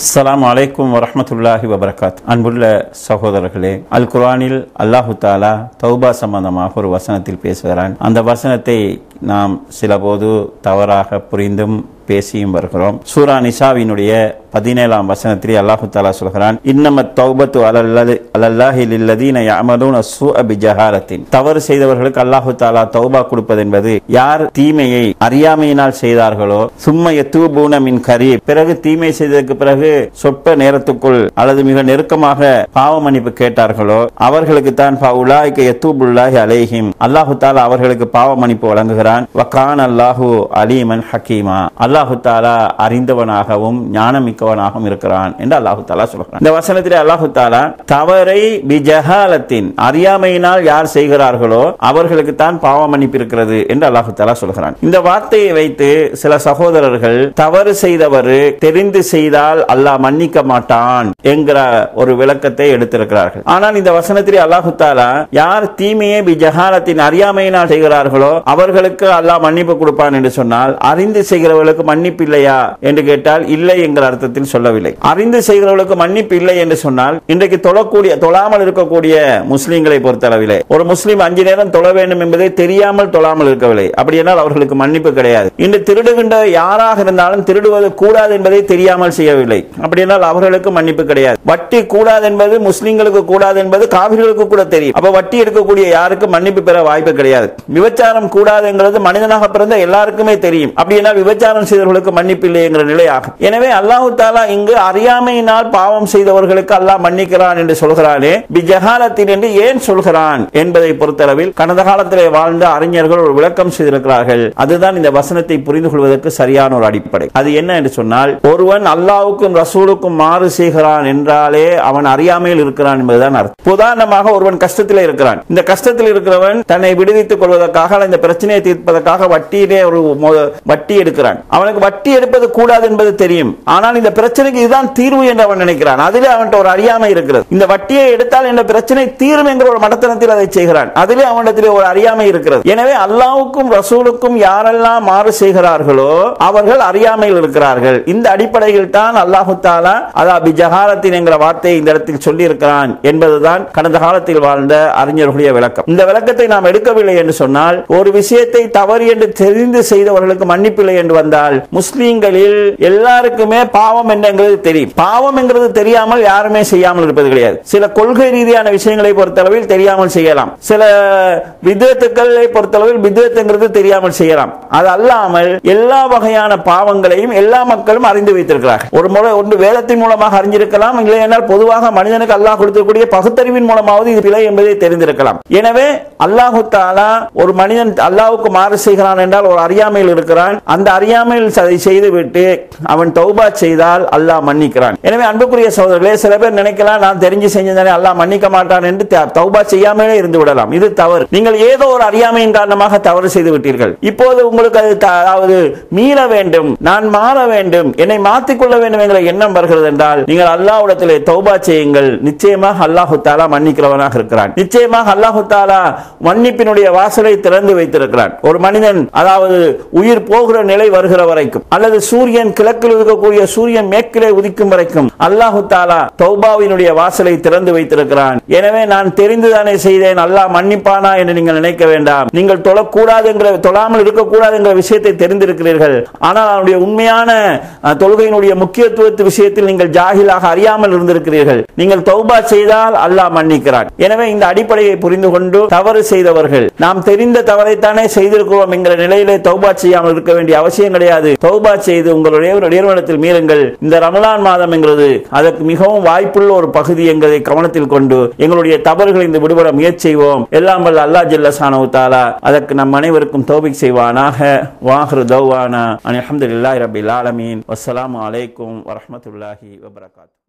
அஸ்ஸலாமு அலைக்கும் வரஹ்மத்துல்லாஹி வபரகாத் அன்புள்ள சகோதரர்களே அல் குர்ஆனில் அல்லாஹு தாலா தௌபா சம்பந்தமாக ஒரு வசனத்தில் பேசுகிறான் அந்த வசனத்தை நாம் சிலபோது தவறாக புரிந்தும் பேசியும் வருகிறோம் சூரா நிசாவினுடைய பதினேழாம் வசனத்திலே அல்லாஹு தாலா சொல்கிறான் இன்னம தௌபத்து அலல்லது அலல்லாஹி லில்லதீன யஅமலூன ஸூஅ பிஜஹாலத்தின் தவறு செய்தவர்களுக்கு அல்லாஹு தாலா தௌபா கொடுப்பது என்பது யார் தீமையை அறியாமையினால் செய்தார்களோ சும்ம யத்தூபூன மின் கரீப் பிறகு தீமை செய்ததற்கு பிறகு சொற்ப நேரத்துக்குள் அல்லது மிக நெருக்கமாக பாவ மன்னிப்பு கேட்டார்களோ அவர்களுக்கு தான் உலாய்க்க எத்தூபுல்லாஹி அலைஹிம் அல்லாஹு தாலா அவர்களுக்கு பாவ மன்னிப்பு வழங்குகிறான் வக்கான் அல்லாஹு அலீமன் ஹக்கீமா அல்லாஹு தாலா அறிந்தவனாகவும் ஞானமிக்கவனாகவும் இருக்கிறான் என்று அல்லாஹு தாலா சொல்கிறான் இந்த வசனத்திலே அல்லாஹு தாலா தவறை பிஜஹாலத்தின் அறியாமையினால் யார் செய்கிறார்களோ அவர்களுக்கு தான் பாவ மன்னிப்பு இருக்கிறது என்று அல்லாஹு தாலா சொல்கிறான் இந்த வார்த்தையை வைத்து சில சகோதரர்கள் தவறு செய்தவர் தெரிந்து செய்தால் அல்லாஹ் மன்னிக்க மாட்டான் என்கிற ஒரு விளக்கத்தை எடுத்திருக்கிறார்கள் ஆனால் இந்த வசனத்திலே அல்லாஹு தாலா யார் தீமையை பிஜஹாலத்தின் அறியாமையினால் செய்கிறார்களோ அவர்களுக்கு அல்லாஹ் மன்னிப்பு கொடுப்பான் என்று சொன்னால் அறிந்து செய்கிறவர்களுக்கு மன்னிப்பு இல்லையா என்று கேட்டால் இல்லை என்கிற அர்த்தத்தில் சொல்லவில்லை அறிந்து செய்கிறவர்களுக்கு மன்னிப்பு இல்லை என்று சொன்னால் இன்றைக்கு தொழக்கூடிய தொழாமல் இருக்கக்கூடிய முஸ்லிம்களை பொறுத்தளவிலே ஒரு முஸ்லிம் அஞ்சு நேரம் தொழ வேண்டும் என்பதை தெரியாமல் தொழாமல் இருக்கவில்லை அப்படியானால் அவர்களுக்கு மன்னிப்பு கிடையாது இன்று திருடுகின்ற யாராக இருந்தாலும் திருடுவது கூடாது என்பதை தெரியாமல் செய்யவில்லை அப்படியானால் அவர்களுக்கு மன்னிப்பு கிடையாது வட்டி கூடாது என்பது முஸ்லிம்களுக்கு கூடாது என்பது காவிர்களுக்கு கூட தெரியும் அப்ப வட்டி எடுக்கக்கூடிய யாருக்கும் மன்னிப்பு பெற வாய்ப்பு கிடையாது விபச்சாரம் கூடாதுங்கிறது மனிதனாக பிறந்த எல்லாருக்குமே தெரியும் அப்படின்னா விபச்சாரம் செய்தவர்களுக்கு மன்னிப்பு இல்லை என்கிற நிலையாகும் எனவே அல்லாஹு தாலா இங்கு அறியாமையினால் பாவம் செய்தவர்களுக்கு அல்லாஹ் மன்னிக்கிறான் என்று சொல்கிறானே பிஜகாலத்தின் என்று ஏன் சொல்கிறான் என்பதை பொறுத்தளவில் கடந்த காலத்திலே வாழ்ந்த அறிஞர்கள் ஒரு விளக்கம் செய்திருக்கிறார்கள் அதுதான் இந்த வசனத்தை புரிந்து கொள்வதற்கு சரியான ஒரு அடிப்படை அது என்ன என்று சொன்னால் ஒருவன் அல்லாவுக்கும் ரசூலுக்கும் மாறு செய்கிறான் என்றாலே அவன் அறியாமையில் இருக்கிறான் என்பதுதான் அர்த்தம் உதாரணமாக ஒருவன் கஷ்டத்தில் இருக்கிறான் இந்த கஷ்டத்தில் இருக்கிறவன் தன்னை விடுவித்துக் கொள்வதற்காக இந்த பிரச்சனையை தீர்ப்பதற்காக வட்டியிலே ஒரு மொ- வட்டி எடுக்கிறான் அவனுக்கு வட்டி எடுப்பது கூடாது என்பது தெரியும் ஆனால் இந்த பிரச்சனைக்கு இதுதான் தீர்வு என்று அவன் நினைக்கிறான் அதிலே அவன்கிட்ட ஒரு அறியாமை இருக்கிறது இந்த வட்டியை எடுத்தால் இந்த பிரச்சனை தீரும் என்கிற ஒரு மடத்தனத்தில் அதை செய்கிறான் அதிலே அவனிடத்திலே ஒரு அறியாமை இருக்கிறது எனவே அல்லாவுக்கும் ரசூலுக்கும் யாரெல்லாம் மாறு செய்கிறார்களோ அவர்கள் அறியாமையில் இருக்கிறார்கள் இந்த அடிப்படையில் தான் அல்லாஹு தாலா அதா பிஜஹாரத்தின் என்கிற வார்த்தையை இந்த இடத்தில் சொல்லி இருக்கிறான் என்பதுதான் கடந்த காலத்தில் வாழ்ந்த அறிஞர்களுடைய விளக்கம் இந்த விளக்கத்தை நாம் எடுக்கவில்லை என்று சொன்னால் ஒரு விஷயத்தை தவறு என்று தெரிந்து செய்தவர்களுக்கு மன்னிப்பில்லை என்று வந்தால் முஸ்லீம்களில் எல்லாருக்குமே பாவம் என்னங்கிறது தெரியும் பாவம் என்கிறது தெரியாமல் யாருமே செய்யாமல் இருப்பது கிடையாது சில கொள்கை ரீதியான விஷயங்களை பொறுத்தளவில் தெரியாமல் செய்யலாம் சில விதத்துக்களை பொறுத்தளவில் விதத்துங்கிறது தெரியாமல் செய்யலாம் அது அல்லாமல் எல்லா வகையான பாவங்களையும் எல்லா மக்களும் அறிந்து வைத்திருக்கிறார்கள் ஒரு முறை ஒன்று வேதத்தின் மூலமாக அறிஞ்சிருக்கலாம் இல்லை என்றால் பொதுவாக மனிதனுக்கு அல்லாஹ் கொடுக்கக்கூடிய பகுத்தறிவின் மூலமாவது இது பிழை என்பதை தெரிந்திருக்கலாம் எனவே அல்லாஹு தாலா ஒரு மனிதன் அல்லாஹ்வுக்கு மாறு செய்கிறான் என்றால் ஒரு அறியாமையில் இருக்கிறான் அந்த அறியாமையில் அதை செய்துவிட்டு அவன் தௌபா செய்தால் அல்லாஹ் மன்னிக்கிறான் எனவே அன்புக்குரிய சகோதரர்களே சில பேர் நினைக்கலாம் நான் தெரிஞ்சு செஞ்சதானே அல்லாஹ் மன்னிக்க மாட்டான் என்று த- தௌபா செய்யாமலே இருந்து விடலாம் இது தவறு நீங்கள் ஏதோ ஒரு அறியாமையின் காரணமாக தவறு செய்து விட்டீர்கள் இப்போது உங்களுக்கு அது த- அதாவது மீள வேண்டும் நான் மாற வேண்டும் என்னை மாற்றிக்கொள்ள வேண்டும் என்கிற எண்ணம் வருகிறது என்றால் நீங்கள் அல்லாஹ்விடத்திலே தௌபா செய்யுங்கள் நிச்சயமாக அல்லாஹு தாலா மன்னிக்கிறவனாக இருக்கிறான் நிச்சயமாக அல்லாஹு தாலா மன்னிப்பினுடைய வாசலை திறந்து வைத்திருக்கிறான் ஒரு மனிதன் அதாவது உயிர் போகிற நிலை வருகிற வரைக்கும் அல்லது சூரியன் கிழக்கில் இருக்கக்கூடிய சூரியன் மேற்கிலே உதிக்கும் வரைக்கும் அல்லாஹு தாலா தௌபாவினுடைய வாசலை திறந்து வைத்திருக்கிறான் எனவே நான் தெரிந்துதானே செய்தேன் அல்லாஹ் மன்னிப்பானா என்று நீங்கள் நினைக்க வேண்டாம் நீங்கள் தொழக்கூடாது என்கிற தொழாமல் இருக்கக்கூடாது என்கிற விஷயத்தை தெரிந்திருக்கிறீர்கள் ஆனால் அவனுடைய உண்மையான அஹ், தொழுகையினுடைய முக்கியத்துவத்து விஷயத்தில் நீங்கள் ஜாகிலாக அறியாமல் இருந்திருக்கிறீர்கள் நீங்கள் தௌபா செய்தால் அல்லாஹ் மன்னிக்கிறான் எனவே இந்த அடிப்படையை புரிந்து கொண்டு தவறு செய்தவர்கள் நாம் தெரிந்த தவறைத்தானே செய்திருக்கிறோம் என்கிற நிலையிலே தௌபா செய்யாமல் இருக்க வேண்டிய அவசியம் கிடையாது தௌபா செய்து உங்களுடைய ஒரு நிறுவனத்தில் மீறுங்கள் இந்த ரமலான் மாதம் என்கிறது அதற்கு மிகவும் வாய்ப்புள்ள ஒரு பகுதி என்பதை கவனத்தில் கொண்டு எங்களுடைய தவறுகளை இந்த விடுபட முயற்சி செய்வோம் எல்லாம் வல்ல அல்லாஹ் ஜல்லசானு தாலா அதற்கு நம் அனைவருக்கும் தௌபிக் செய்வானாக வாஹ்ரு தௌவானா அல்ஹம்துலில்லாஹி ரபில் ஆலமீன் வஸ்ஸலாமு அலைக்கும் வரஹ்மத்துல்லாஹி வபரகாத்துஹு